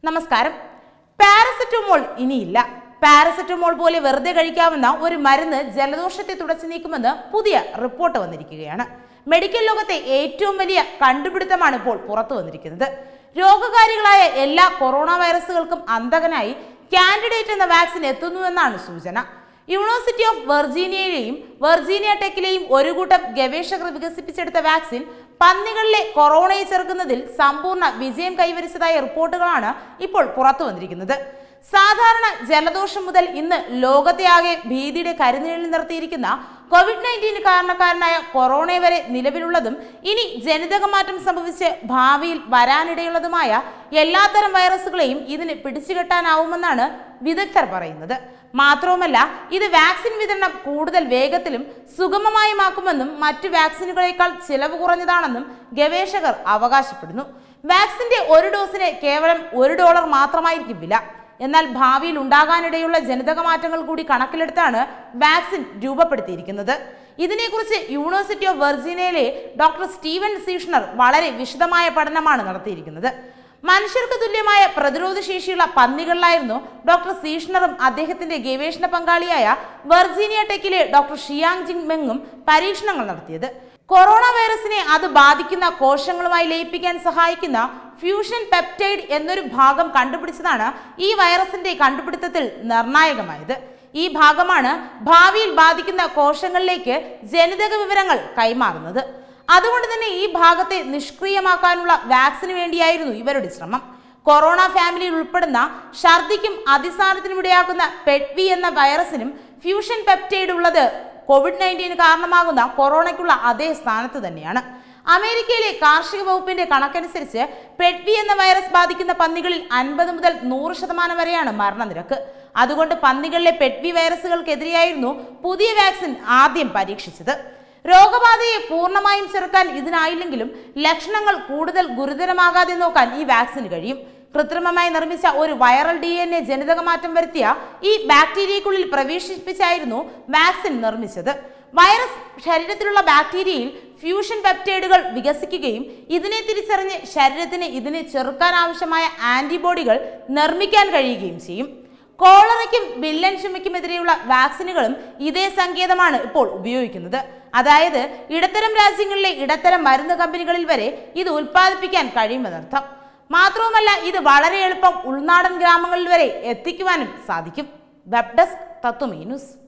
നമസ്കാരം പാരസെറ്റമോൾ ഇനിയില്ല പാരസെറ്റമോൾ പോലെ വെറുതെ കഴിക്കാവുന്ന ഒരു മരുന്ന് ജലദോഷത്തെ തുടച്ചു നീക്കുമെന്ന് പുതിയ റിപ്പോർട്ട് വന്നിരിക്കുകയാണ് മെഡിക്കൽ ലോകത്തെ ഏറ്റവും വലിയ കണ്ടുപിടുത്തമാണ് ഇപ്പോൾ പുറത്തു വന്നിരിക്കുന്നത് രോഗകാരികളായ എല്ലാ കൊറോണ വൈറസുകൾക്കും അന്തകനായി കാൻഡിഡേറ്റ് എന്ന വാക്സിൻ എത്തുന്നുവെന്നാണ് സൂചന യൂണിവേഴ്സിറ്റി ഓഫ് വെർജീനിയയിലെയും വെർജീനിയ ടെക്കിലെയും ഒരു കൂട്ടം ഗവേഷകർ വികസിപ്പിച്ചെടുത്ത വാക്സിൻ പന്നികളിലെ കൊറോണയെ ചെറുക്കുന്നതിൽ സമ്പൂർണ്ണ വിജയം കൈവരിച്ചതായ റിപ്പോർട്ടുകളാണ് ഇപ്പോൾ പുറത്തു വന്നിരിക്കുന്നത് സാധാരണ ജലദോഷം മുതൽ ഇന്ന് ലോകത്തെ ആകെ ഭീതിയുടെ കരുനിഴലിൽ നിർത്തിയിരിക്കുന്ന കോവിഡ് നയൻറ്റീന് കാരണക്കാരനായ കൊറോണ വരെ നിലവിലുള്ളതും ഇനി ജനിതക മാറ്റം സംഭവിച്ച് ഭാവിയിൽ വരാനിടയുള്ളതുമായ എല്ലാത്തരം വൈറസുകളെയും ഇതിന് പിടിച്ചുകെട്ടാനാവുമെന്നാണ് വിദഗ്ധർ പറയുന്നത് മാത്രവുമല്ല ഇത് വാക്സിൻ വിതരണം കൂടുതൽ വേഗത്തിലും സുഗമമായുമാക്കുമെന്നും മറ്റു വാക്സിനുകളേക്കാൾ ചിലവ് കുറഞ്ഞതാണെന്നും ഗവേഷകർ അവകാശപ്പെടുന്നു വാക്സിന്റെ ഒരു ഡോസിന് കേവലം ഒരു ഡോളർ മാത്രമായിരിക്കും വില എന്നാൽ ഭാവിയിൽ ഉണ്ടാകാനിടയുള്ള ജനിതക മാറ്റങ്ങൾ കൂടി കണക്കിലെടുത്താണ് വാക്സിൻ രൂപപ്പെടുത്തിയിരിക്കുന്നത് ഇതിനെക്കുറിച്ച് യൂണിവേഴ്സിറ്റി ഓഫ് വെർജീനിയയിലെ ഡോക്ടർ സ്റ്റീവൻ സീഷ്ണർ വളരെ വിശദമായ പഠനമാണ് നടത്തിയിരിക്കുന്നത് മനുഷ്യർക്ക് തുല്യമായ പ്രതിരോധ ശേഷിയുള്ള പന്നികളിലായിരുന്നു ഡോക്ടർ സീഷ്ണറും അദ്ദേഹത്തിന്റെ ഗവേഷണ പങ്കാളിയായ വെർജീനിയ ടെക്കിലെ ഡോക്ടർ ഷിയാങ് ജിങ് മെങ്ങും പരീക്ഷണങ്ങൾ നടത്തിയത് കൊറോണ വൈറസിനെ അത് ബാധിക്കുന്ന കോശങ്ങളുമായി ലയിപ്പിക്കാൻ സഹായിക്കുന്ന ഫ്യൂഷൻ പെപ്റ്റൈഡ് എന്നൊരു ഭാഗം കണ്ടുപിടിച്ചതാണ് ഈ വൈറസിന്റെ കണ്ടുപിടുത്തത്തിൽ നിർണായകമായത് ഈ ഭാഗമാണ് ഭാവിയിൽ ബാധിക്കുന്ന കോശങ്ങളിലേക്ക് ജനിതക വിവരങ്ങൾ കൈമാറുന്നത് അതുകൊണ്ട് തന്നെ ഈ ഭാഗത്തെ നിഷ്ക്രിയമാക്കാനുള്ള വാക്സിന് വേണ്ടിയായിരുന്നു ഇവരുടെ ശ്രമം കൊറോണ ഫാമിലിയിൽ ഉൾപ്പെടുന്ന ഛർദിക്കും അതിസാരത്തിനും ഇടയാക്കുന്ന പെഡ്വി എന്ന വൈറസിനും ഫ്യൂഷൻ പെപ്റ്റൈഡ് ഉള്ളത് കോവിഡ് നയൻറ്റീന് കാരണമാകുന്ന കൊറോണയ്ക്കുള്ള അതേ സ്ഥാനത്ത് തന്നെയാണ് അമേരിക്കയിലെ കാർഷിക വകുപ്പിന്റെ കണക്കനുസരിച്ച് പെഡ്വി എന്ന വൈറസ് ബാധിക്കുന്ന പന്നികളിൽ അൻപത് മുതൽ നൂറ് ശതമാനം വരെയാണ് മരണനിരക്ക് അതുകൊണ്ട് പന്നികളിലെ പെഡ്വി വൈറസുകൾക്കെതിരെയായിരുന്നു പുതിയ വാക്സിൻ ആദ്യം പരീക്ഷിച്ചത് രോഗബാധയെ പൂർണ്ണമായും ചെറുക്കാൻ ഇതിനായില്ലെങ്കിലും ലക്ഷണങ്ങൾ കൂടുതൽ ഗുരുതരമാകാതെ നോക്കാൻ ഈ വാക്സിന് കഴിയും കൃത്രിമമായി നിർമ്മിച്ച ഒരു വൈറൽ ഡി എൻ എ ജനിതക മാറ്റം വരുത്തിയ ഈ ബാക്ടീരിയക്കുള്ളിൽ പ്രവേശിപ്പിച്ചായിരുന്നു വാക്സിൻ നിർമ്മിച്ചത് വൈറസ് ശരീരത്തിലുള്ള ബാക്ടീരിയയിൽ ഫ്യൂഷൻ പെപ്റ്റൈഡുകൾ വികസിക്കുകയും ഇതിനെ തിരിച്ചറിഞ്ഞ് ശരീരത്തിന് ഇതിനെ ചെറുക്കാൻ ആവശ്യമായ ആന്റിബോഡികൾ നിർമ്മിക്കാൻ കഴിയുകയും ചെയ്യും കോളറയ്ക്കും വില്ലൻ ചുമയ്ക്കുമെതിരെയുള്ള വാക്സിനുകളും ഇതേ സങ്കേതമാണ് ഇപ്പോൾ ഉപയോഗിക്കുന്നത് അതായത് ഇടത്തരം രാജ്യങ്ങളിലെ ഇടത്തരം മരുന്ന് കമ്പനികളിൽ വരെ ഇത് ഉൽപ്പാദിപ്പിക്കാൻ കഴിയുമെന്നർത്ഥം മാത്രവുമല്ല ഇത് വളരെ എളുപ്പം ഉൾനാടൻ ഗ്രാമങ്ങളിൽ വരെ എത്തിക്കുവാനും സാധിക്കും വെബ് ഡെസ്ക് തത്വമീ ന്യൂസ്